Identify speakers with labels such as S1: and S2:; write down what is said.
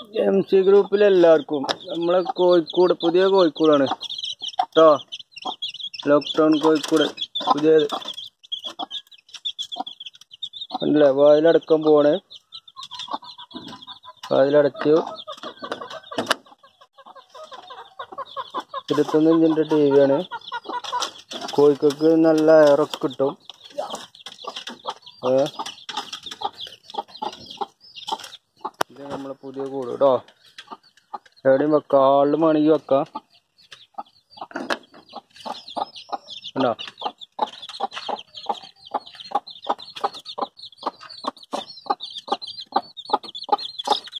S1: M C ഗ്രൂപ്പിൽ എല്ലാവർക്കും നമ്മളെ കോഴിക്കോട് പുതിയ കോഴിക്കോടാണ് കേട്ടോ ലോക്ക്ഡൗൺ കോഴിക്കോട് പുതിയത് അല്ലേ വാതിലടക്കാൻ പോവാണ് വാതിലടച്ചു ഇരുപത്തൊന്ന് ഇഞ്ചിൻ്റെ ടി വിയാണ് കോഴിക്കോക്ക് നല്ല എയറൊക്കെ കിട്ടും ഏ ഇത് നമ്മളെ പുതിയ കൂട് കേട്ടോ എവിടെയും വെക്കാം ആളിലും വേണമെങ്കിൽ വെക്കാം ഉണ്ടോ